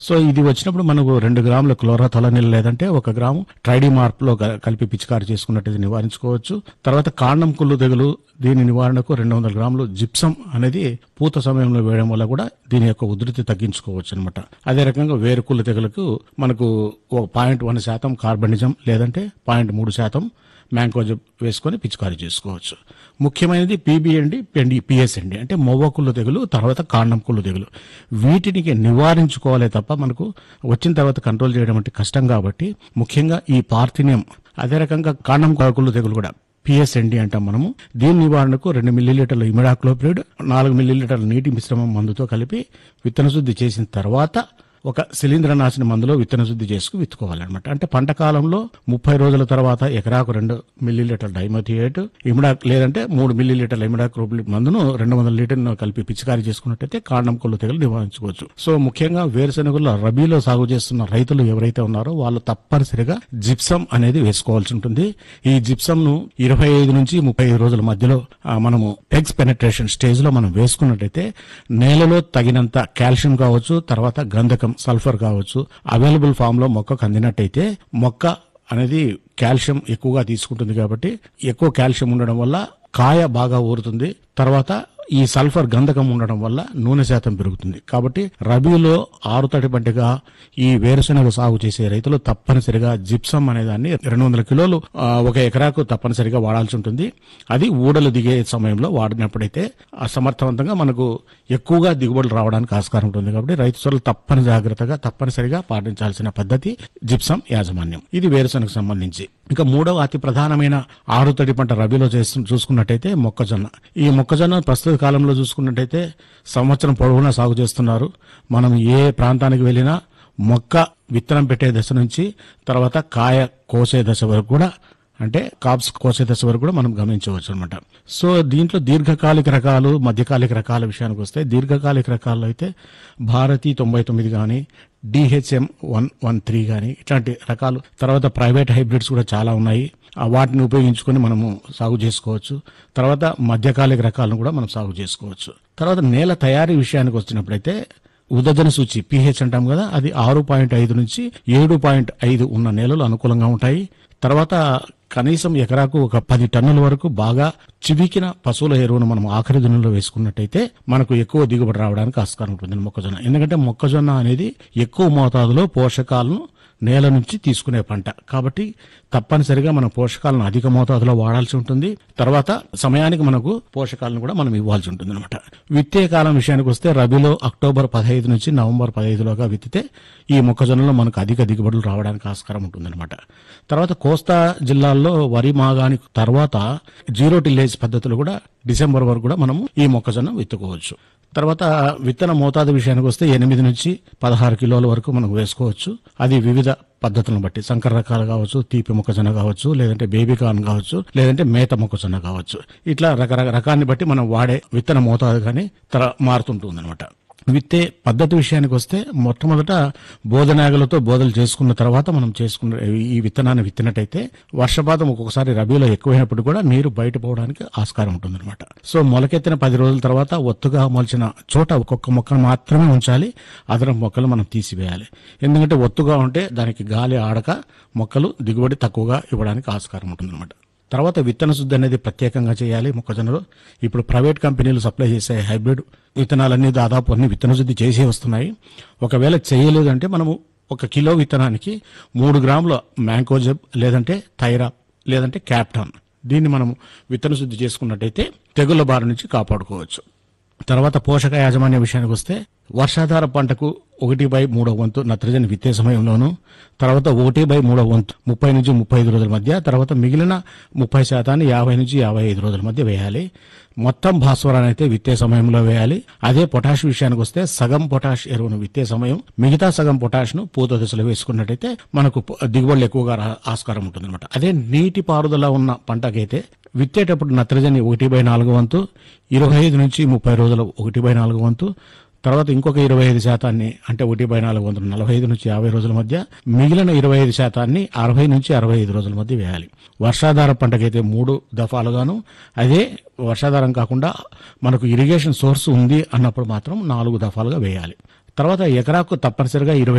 so ఇది వచ్చినప్పుడు మనకు రెండు గ్రాముల క్లోరాథొలనిల్ లేదంటే ఒక గ్రాము ట్రైడిమార్ప్ లో గ- కలిపి పిచికారి చేసుకున్నట్టు ఇది నివారించుకోవచ్చు తర్వాత కాండం కుళ్ళు తెగులు దీని నివారణకు రెండు వందల గ్రాములు జిప్సం అనేది పూత సమయంలో వేయడం వల్ల కూడా దీని యొక్క ఉధృతి తగ్గించుకోవచ్చు అనమాట అదే రకంగా వేరుకుళ్ళు తెగులకు మనకు ఒక పాయింట్ వన్ శాతం కార్బనిజం లేదంటే పాయింట్ మూడు శాతం మ్యాంకోజబ్ వేసుకొని పిచికారీ చేసుకోవచ్చు ముఖ్యమైనది పీబీ అండి పెండి పిఎస్ అండి అంటే మొవ్వ కుళ్ళు తెగులు తర్వాత కాండం కుళ్ళు తెగులు వీటిని నివారించుకోవాలే తప్ప మనకు వచ్చిన తర్వాత కంట్రోల్ చేయడం అంటే కష్టం కాబట్టి ముఖ్యంగా ఈ పార్థినియం అదే రకంగా కాండం కుళ్ళు తెగులు కూడా పిఎస్ఎండి అంటాం మనము దీని నివారణకు రెండు మిల్లీలీటర్ల ఇమిడాక్లోప్రిడ్ నాలుగు మిల్లీలీటర్ల నీటి మిశ్రమం మందుతో కలిపి విత్తన శుద్ధి చేసిన తర్వాత ఒక శిలీంద్రనాశన మందులో విత్తన శుద్ధి చేసుకు విత్తుకోవాలన్నమాట అంటే పంట కాలంలో ముప్పై రోజుల తర్వాత ఎకరాకు రెండు మిల్లీలీటర్ డైమథియేట్ ఇమిడాక్ లేదంటే మూడు మిల్లీలీటర్ల ఇమిడాక్లోప్రిడ్ మందును రెండు వందల లీటర్ను కలిపి పిచికారీ చేసుకున్నట్టయితే కాండం కొల్లు తెగలు నివారించుకోవచ్చు సో ముఖ్యంగా వేరుశెనగల్లో రబీలో సాగు చేస్తున్న రైతులు ఎవరైతే ఉన్నారో వాళ్ళు తప్పనిసరిగా జిప్సం అనేది వేసుకోవాల్సి ఉంటుంది ఈ జిప్సం ను ఇరవై ఐదు నుంచి ముప్పై ఐదు రోజుల మధ్యలో ఆ, మనము ఎగ్స్ పెనట్రేషన్ స్టేజ్ లో మనం వేసుకున్నట్టయితే నేలలో తగినంత కాల్షియం కావచ్చు తర్వాత గంధకం సల్ఫర్ కావచ్చు అవైలబుల్ ఫామ్ లో మొక్కకు అందినట్టయితే మొక్క అనేది కాల్షియం ఎక్కువగా తీసుకుంటుంది కాబట్టి ఎక్కువ కాల్షియం ఉండడం వల్ల కాయ బాగా ఊరుతుంది తర్వాత ఈ సల్ఫర్ గంధకం ఉండడం వల్ల నూనె శాతం పెరుగుతుంది కాబట్టి రబీలో ఆరుతడి పంటగా ఈ వేరుశెనగ సాగు చేసే రైతులు తప్పనిసరిగా జిప్సం అనే దాన్ని రెండు వందల కిలోలు ఆ, ఒక ఎకరాకు తప్పనిసరిగా వాడాల్సి ఉంటుంది అది ఊడలు దిగే సమయంలో వాడినప్పుడైతే ఆ సమర్థవంతంగా మనకు ఎక్కువగా దిగుబడులు రావడానికి ఆస్కారం ఉంటుంది కాబట్టి రైతు సోదరులు తప్పని జాగ్రత్తగా తప్పనిసరిగా పాటించాల్సిన పద్ధతి జిప్సం యాజమాన్యం ఇది వేరుశెనగకు సంబంధించి ఇక మూడవ అతి ప్రధానమైన ఆరుతడి పంట రబీలో చేస్తు చూసుకున్నట్టయితే మొక్కజొన్న ఈ మొక్కజొన్న ప్రస్తుత కాలంలో చూసుకున్నట్టయితే సంవత్సరం పొడవునా సాగు చేస్తున్నారు మనం ఏ ప్రాంతానికి వెళ్ళినా మొక్క విత్తనం పెట్టే దశ నుంచి తర్వాత కాయ కోసే దశ వరకు కూడా అంటే కాప్స్ కోసే దశ వరకు కూడా మనం గమనించవచ్చు అనమాట సో దీంట్లో దీర్ఘకాలిక రకాలు మధ్యకాలిక రకాల విషయానికి వస్తే దీర్ఘకాలిక రకాల్లో అయితే భారతి తొంభై తొమ్మిది కానీ డిహెచ్ఎం వన్ వన్ త్రీ కానీ ఇట్లాంటి రకాలు తర్వాత ప్రైవేట్ హైబ్రిడ్స్ కూడా చాలా ఉన్నాయి ఆ వాటిని ఉపయోగించుకొని మనము సాగు చేసుకోవచ్చు తర్వాత మధ్యకాలిక రకాలను కూడా మనం సాగు చేసుకోవచ్చు తర్వాత నేల తయారీ విషయానికి వచ్చినప్పుడైతే ఉదజన సూచి పిహెచ్ అంటాం కదా అది ఆరు పాయింట్ ఐదు నుంచి ఏడు పాయింట్ ఐదు ఉన్న నేలలు అనుకూలంగా ఉంటాయి తర్వాత కనీసం ఎకరాకు ఒక పది టన్నుల వరకు బాగా చివికిన పశువుల ఎరువును మనం ఆఖరి దినంలో వేసుకున్నట్టయితే మనకు ఎక్కువ దిగుబడి రావడానికి ఆస్కారం ఉంటుంది మొక్కజొన్న ఎందుకంటే మొక్కజొన్న అనేది ఎక్కువ మోతాదులో పోషకాలను నేల నుంచి తీసుకునే పంట కాబట్టి తప్పనిసరిగా మన పోషకాలను అధిక మోతాదులో వాడాల్సి ఉంటుంది తర్వాత సమయానికి మనకు పోషకాలను కూడా మనం ఇవ్వాల్సి ఉంటుంది అనమాట విత్తే కాలం విషయానికి వస్తే రబీలో అక్టోబర్ పదహైదు నుంచి నవంబర్ పదహైదులోగా విత్తితే ఈ మొక్కజొన్నలో మనకు అధిక దిగుబడులు రావడానికి ఆస్కారం ఉంటుందన్నమాట తర్వాత కోస్తా జిల్లాల్లో వరి మాగాని తర్వాత జీరో టిల్లేజ్ పద్ధతులు కూడా డిసెంబర్ వరకు కూడా మనము ఈ మొక్కజొన్న విత్తుకోవచ్చు తర్వాత విత్తన మోతాదు విషయానికి వస్తే ఎనిమిది నుంచి పదహారు కిలోల వరకు మనం వేసుకోవచ్చు అది వివిధ పద్ధతులను బట్టి సంకర రకాలు కావచ్చు తీపి మొక్కజొన్న కావచ్చు లేదంటే బేబీ కార్న్ కావచ్చు లేదంటే మేత మొక్కజొన్న కావచ్చు ఇట్లా రకరకాల రకాన్ని బట్టి మనం వాడే విత్తన మోతాదు కానీ తర మారుతుంటుంది అనమాట విత్తే పద్ధతి విషయానికి వస్తే మొట్టమొదట బోధనాగలతో బోధలు చేసుకున్న తర్వాత మనం చేసుకున్న ఈ విత్తనాన్ని విత్తినట్టయితే వర్షపాతం ఒక్కొక్కసారి రబీలో ఎక్కువైనప్పుడు కూడా నీరు బయట పోవడానికి ఆస్కారం ఉంటుందన్నమాట సో మొలకెత్తిన పది రోజుల తర్వాత ఒత్తుగా మొలిచిన చోట ఒక్కొక్క మొక్కను మాత్రమే ఉంచాలి అదనపు మొక్కలు మనం తీసివేయాలి ఎందుకంటే ఒత్తుగా ఉంటే దానికి గాలి ఆడక మొక్కలు దిగుబడి తక్కువగా ఇవ్వడానికి ఆస్కారం ఉంటుందన్నమాట తర్వాత విత్తన శుద్ధి అనేది ప్రత్యేకంగా చేయాలి మొక్కజొన్నలో ఇప్పుడు ప్రైవేట్ కంపెనీలు సప్లై చేసే హైబ్రిడ్ విత్తనాలన్నీ దాదాపు అన్ని విత్తన శుద్ధి చేసి వస్తున్నాయి ఒకవేళ చేయలేదంటే మనము ఒక కిలో విత్తనానికి మూడు గ్రాముల మ్యాంకోజెబ్ లేదంటే థైరా లేదంటే క్యాప్టాన్ దీన్ని మనం విత్తన శుద్ధి చేసుకున్నట్టయితే తెగుళ్ల బారి నుంచి కాపాడుకోవచ్చు తర్వాత పోషక యాజమాన్య విషయానికి వస్తే వర్షాధార పంటకు ఒకటి బై మూడవ వంతు నత్రజని విత్తే సమయంలోను తర్వాత ఒకటి బై మూడవ వంతు ముప్పై నుంచి ముప్పై ఐదు రోజుల మధ్య తర్వాత మిగిలిన ముప్పై శాతాన్ని యాభై నుంచి యాభై ఐదు రోజుల మధ్య వేయాలి మొత్తం భాస్వరాన్ని అయితే విత్తే సమయంలో వేయాలి అదే పొటాష్ విషయానికి వస్తే సగం పొటాష్ ఎరువును విత్తే సమయం మిగతా సగం పొటాష్ ను పూత దశలో వేసుకున్నట్టయితే మనకు పొ- దిగుబడులు ఎక్కువగా రా- ఆస్కారం ఉంటుంది అదే నీటి పారుదల ఉన్న పంటకైతే విత్తేటప్పుడు నత్రజని ఒకటి బై నాలుగు వంతు ఇరవై ఐదు నుంచి ముప్పై రోజులు ఒకటి బై నాలుగు వంతు తర్వాత ఇంకొక ఇరవై ఐదు శాతాన్ని అంటే ఒకటి బై నాలుగు వందలు నలభై ఐదు నుంచి యాభై రోజుల మధ్య మిగిలిన ఇరవై ఐదు శాతాన్ని అరవై నుంచి అరవై ఐదు రోజుల మధ్య వేయాలి వర్షాధార పంటకైతే మూడు దఫాలుగాను అదే వర్షాధారం కాకుండా మనకు ఇరిగేషన్ సోర్స్ ఉంది అన్నప్పుడు మాత్రం నాలుగు దఫాలుగా వేయాలి తర్వాత ఎకరాకు తప్పనిసరిగా ఇరవై